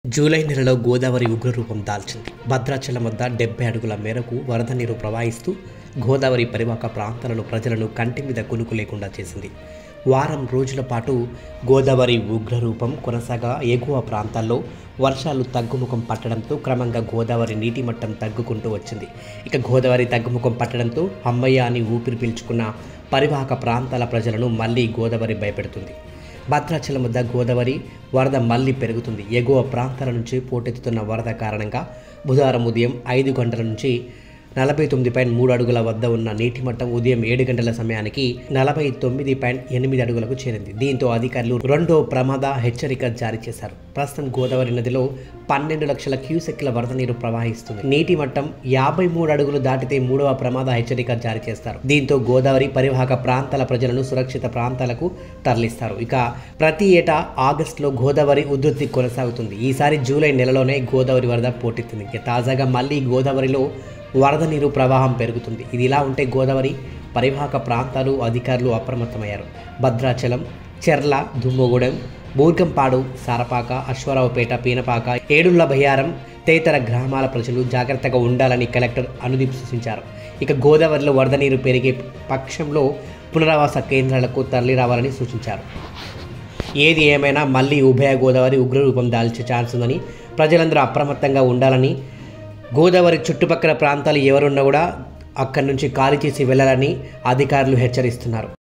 July నెలలో గోదావరి ఉగ్రరూపం దాల్చింది భద్రాచలం వద్ద డెబ్బై అడుగుల మేరకు వరద నీరు ప్రవహిస్తూ గోదావరి పరివాహక ప్రాంతాలను ప్రజలను కంటి మీద కునుకు లేకుండా చేసింది వారం రోజుల పాటు గోదావరి ఉగ్రరూపం కొనసాగా ఎగువ ప్రాంతాల్లో వర్షాలు తగ్గుముఖం పట్టడంతో క్రమంగా గోదావరి నీటి మట్టం తగ్గుకుంటూ వచ్చింది ఇక గోదావరి తగ్గుముఖం పట్టడంతో అమ్మయ్య అని ఊపిరి పీల్చుకున్న పరివాహక ప్రాంతాల ప్రజలను మళ్ళీ గోదావరి భయపెడుతుంది భద్రాచలం వద్ద గోదావరి వరద మళ్లీ పెరుగుతుంది ఎగువ ప్రాంతాల నుంచి పోటెత్తుతున్న వరద కారణంగా బుధవారం ఉదయం ఐదు గంటల నుంచి నలభై తొమ్మిది పాయింట్ మూడు అడుగుల వద్ద ఉన్న నీటి మట్టం ఉదయం ఏడు గంటల సమయానికి నలభై తొమ్మిది పాయింట్ ఎనిమిది అడుగులకు చేరింది దీంతో అధికారులు రెండో ప్రమాద హెచ్చరిక జారీ చేశారు ప్రస్తుతం గోదావరి నదిలో పన్నెండు లక్షల క్యూసెక్ల వరద నీరు ప్రవహిస్తుంది నీటి మట్టం యాభై మూడు అడుగులు దాటితే మూడవ ప్రమాద హెచ్చరిక జారీ చేస్తారు దీంతో గోదావరి పరివాహక ప్రాంతాల ప్రజలను సురక్షిత ప్రాంతాలకు తరలిస్తారు ఇక ప్రతి ఏటా ఆగస్టులో గోదావరి ఉధృతి కొనసాగుతుంది ఈసారి జూలై నెలలోనే గోదావరి వరద పోటెత్తింది ఇక తాజాగా మళ్ళీ గోదావరిలో వరద నీరు ప్రవాహం పెరుగుతుంది ఇది ఇలా ఉంటే గోదావరి పరివాహక ప్రాంతాలు అధికారులు అప్రమత్తమయ్యారు భద్రాచలం చెర్ల దుమ్మగూడెం బూర్గంపాడు సారపాక అశ్వారావుపేట పీనపాక ఏడుళ్ల బయ్యారం తదితర గ్రామాల ప్రజలు జాగ్రత్తగా ఉండాలని కలెక్టర్ అనుదీప్ సూచించారు ఇక గోదావరిలో వరద నీరు పెరిగే పక్షంలో పునరావాస కేంద్రాలకు తరలి రావాలని సూచించారు ఏది ఏమైనా మళ్ళీ ఉభయ గోదావరి ఉగ్రరూపం దాల్చే ఛాన్స్ ఉందని ప్రజలందరూ అప్రమత్తంగా ఉండాలని గోదావరి చుట్టుపక్కల ప్రాంతాలు ఎవరున్నా కూడా అక్కడి నుంచి ఖాళీ చేసి వెళ్ళాలని అధికారులు హెచ్చరిస్తున్నారు